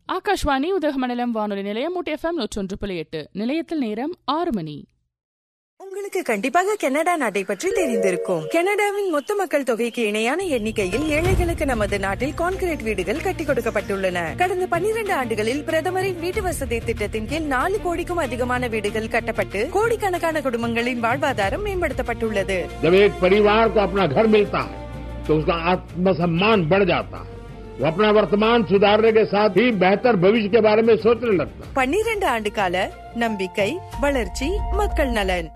ஆகாஷ்வாணி உதகமண்டலம் வானொலி நிலையம் ஊட்டி எஃப்எம் நூற்றொன்று புள்ளி எட்டு நிலையத்தில் நேரம் ஆறு மணி உங்களுக்கு கண்டிப்பாக கனடா நாட்டை பற்றி தெரிந்திருக்கும் கனடாவின் மொத்த மக்கள் தொகைக்கு இணையான எண்ணிக்கையில் ஏழைகளுக்கு நமது நாட்டில் கான்கிரீட் வீடுகள் கட்டிக் கொடுக்கப்பட்டுள்ளன கடந்த பன்னிரண்டு ஆண்டுகளில் பிரதமரின் வீட்டு வசதி திட்டத்தின் கீழ் நாலு கோடிக்கும் அதிகமான வீடுகள் கட்டப்பட்டு கோடிக்கணக்கான குடும்பங்களின் வாழ்வாதாரம் மேம்படுத்தப்பட்டுள்ளது जब एक परिवार को अपना घर मिलता है तो उसका आत्मसम्मान बढ़ जाता है वो अपना वर्तमान सुधारने के साथ ही बेहतर भविष्य के बारे में सोचने लगता है பன்னிரண்டு ஆண்டு கால நம்பிக்கை வளர்ச்சி மக்கள் நலன்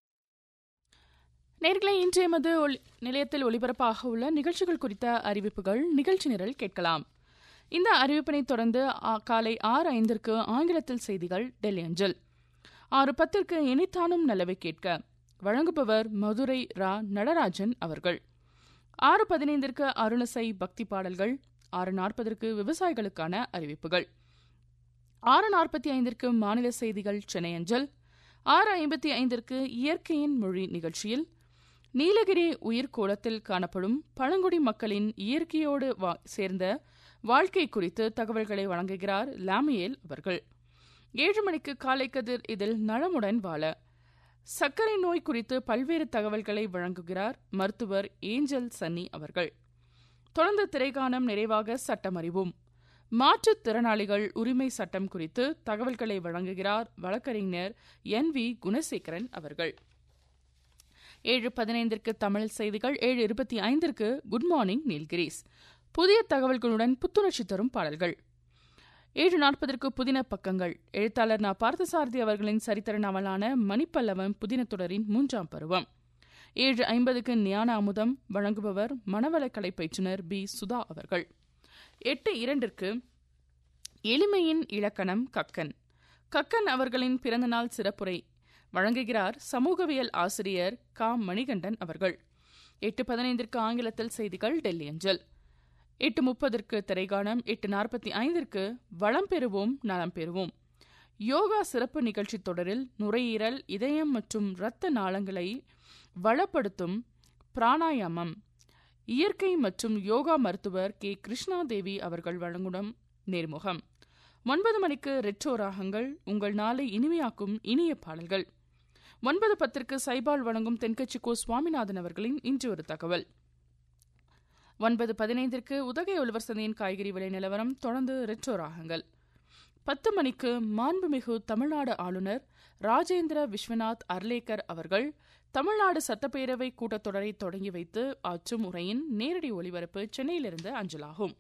நேர்களை இன்றைய மது ஒளி நிலையத்தில் ஒளிபரப்பாக உள்ள நிகழ்ச்சிகள் குறித்த அறிவிப்புகள் நிகழ்ச்சி நிரல் கேட்கலாம் இந்த அறிவிப்பினை தொடர்ந்து ஆ, காலை ஆறு ஐந்திற்கு ஆங்கிலத்தில் செய்திகள் டெல்லி அஞ்சல் ஆறு பத்திற்கு இனித்தானும் நல்லவை கேட்க வழங்குபவர் மதுரை ரா நடராஜன் அவர்கள் ஆறு பதினைந்திற்கு அருணசை பக்தி பாடல்கள் ஆறு நாற்பதற்கு விவசாயிகளுக்கான அறிவிப்புகள் ஆறு நாற்பத்தி ஐந்திற்கு மாநில செய்திகள் சென்னை அஞ்சல் ஆறு ஐம்பத்தி ஐந்திற்கு இயற்கையின் மொழி நிகழ்ச்சியில் நீலகிரி உயிர்கோளத்தில் காணப்படும் பழங்குடி மக்களின் இயற்கையோடு வா- சேர்ந்த வாழ்க்கை குறித்து தகவல்களை வழங்குகிறார் லாமியேல் அவர்கள் ஏழு மணிக்கு காலை கதிர் இதில் நலமுடன் வாழ சர்க்கரை நோய் குறித்து பல்வேறு தகவல்களை வழங்குகிறார் மருத்துவர் ஏஞ்சல் சன்னி அவர்கள் தொடர்ந்து திரைக்காணம் நிறைவாக சட்டம் அறிவோம் மாற்றுத்திறனாளிகள் உரிமை சட்டம் குறித்து தகவல்களை வழங்குகிறார் வழக்கறிஞர் என் வி குணசேகரன் அவர்கள் ஏழு பதினைந்திற்கு தமிழ் செய்திகள் ஏழு இருபத்தி ஐந்திற்கு குட் மார்னிங் நீல்கிரீஸ் புதிய தகவல்களுடன் புத்துணர்ச்சி தரும் பாடல்கள் ஏழு நாற்பதற்கு புதின பக்கங்கள் எழுத்தாளர் நா பார்த்தசாரதி அவர்களின் சரித்திர நாவலான மணிப்பல்லவன் புதின தொடரின் மூன்றாம் பருவம் ஏழு ஐம்பதுக்கு ஞான அமுதம் வழங்குபவர் மனவளக்கலை பயிற்றுனர் பி சுதா அவர்கள் எட்டு இரண்டிற்கு எளிமையின் இலக்கணம் கக்கன் கக்கன் அவர்களின் பிறந்தநாள் சிறப்புரை வழங்குகிறார் சமூகவியல் ஆசிரியர் க மணிகண்டன் அவர்கள் எட்டு பதினைந்திற்கு ஆங்கிலத்தில் செய்திகள் டெல்லி அஞ்சல் எட்டு முப்பதற்கு திரைகாணம் எட்டு நாற்பத்தி ஐந்திற்கு வளம் பெறுவோம் நலம் பெறுவோம் யோகா சிறப்பு நிகழ்ச்சி தொடரில் நுரையீரல் இதயம் மற்றும் இரத்த நாளங்களை வளப்படுத்தும் பிராணாயாமம் இயற்கை மற்றும் யோகா மருத்துவர் கே கிருஷ்ணாதேவி அவர்கள் வழங்கும் நேர்முகம் ஒன்பது மணிக்கு ரெட்ரோ ராகங்கள் உங்கள் நாளை இனிமையாக்கும் இனிய பாடல்கள் ஒன்பது பத்திற்கு சைபால் வழங்கும் தென்கட்சி கோ சுவாமிநாதன் அவர்களின் இன்று ஒரு தகவல் ஒன்பது பதினைந்திற்கு உதகை உழவர் சந்தையின் காய்கறி விலை நிலவரம் தொடர்ந்து ரெட்ரோ ராகங்கள் பத்து மணிக்கு மாண்புமிகு தமிழ்நாடு ஆளுநர் ராஜேந்திர விஸ்வநாத் அர்லேக்கர் அவர்கள் தமிழ்நாடு சட்டப்பேரவை கூட்டத்தொடரை தொடங்கி வைத்து ஆற்றும் உரையின் நேரடி ஒளிபரப்பு சென்னையிலிருந்து அஞ்சலாகும்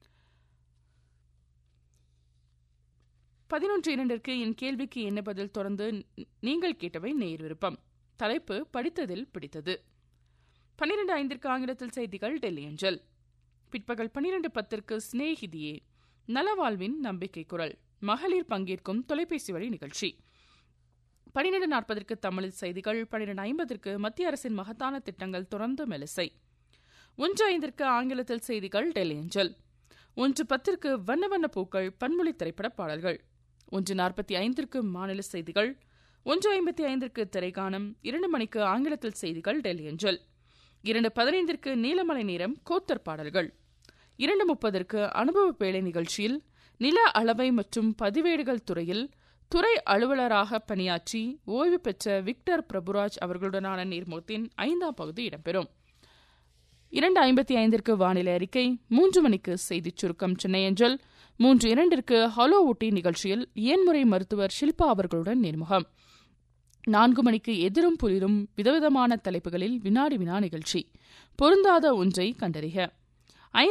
பதினொன்று இரண்டிற்கு என் கேள்விக்கு என்ன பதில் தொடர்ந்து ந- நீங்கள் கேட்டவை நேர் விருப்பம் தலைப்பு படித்ததில் பிடித்தது பன்னிரண்டு ஐந்திற்கு ஆங்கிலத்தில் செய்திகள் டெல்லி அஞ்சல் பிற்பகல் பன்னிரண்டு பத்திற்கு சிநேகிதியே நலவாழ்வின் நம்பிக்கை குரல் மகளிர் பங்கேற்கும் தொலைபேசி வழி நிகழ்ச்சி பன்னிரண்டு நாற்பதற்கு தமிழில் செய்திகள் பன்னிரண்டு ஐம்பதற்கு மத்திய அரசின் மகத்தான திட்டங்கள் தொடர்ந்து மெலிசை ஒன்று ஐந்திற்கு ஆங்கிலத்தில் செய்திகள் டெல்லி அஞ்சல் ஒன்று பத்திற்கு வண்ண வண்ண பூக்கள் பன்மொழி திரைப்பட பாடல்கள் ஒன்று நாற்பத்தி ஐந்திற்கு மாநில செய்திகள் ஒன்று ஐம்பத்தி ஐந்திற்கு திரைக்காணம் இரண்டு மணிக்கு ஆங்கிலத்தில் செய்திகள் டெல்லி அஞ்சல் இரண்டு பதினைந்திற்கு நீலமலை நேரம் கோத்தர் பாடல்கள் இரண்டு முப்பதற்கு அனுபவ பேழை நிகழ்ச்சியில் நில அளவை மற்றும் பதிவேடுகள் துறையில் துறை அலுவலராக பணியாற்றி ஓய்வு பெற்ற விக்டர் பிரபுராஜ் அவர்களுடனான நேர்முகத்தின் ஐந்தாம் பகுதி இடம்பெறும் இரண்டு ஐம்பத்தி ஐந்திற்கு வானிலை அறிக்கை மூன்று மணிக்கு செய்திச் சுருக்கம் சென்னை அஞ்சல் மூன்று இரண்டிற்கு ஹலோ ஊட்டி நிகழ்ச்சியில் ஏன்முறை மருத்துவர் ஷில்பா அவர்களுடன் நேர்முகம் நான்கு மணிக்கு எதிரும் புலிரும் விதவிதமான தலைப்புகளில் வினாடி வினா நிகழ்ச்சி பொருந்தாத ஒன்றை கண்டறிக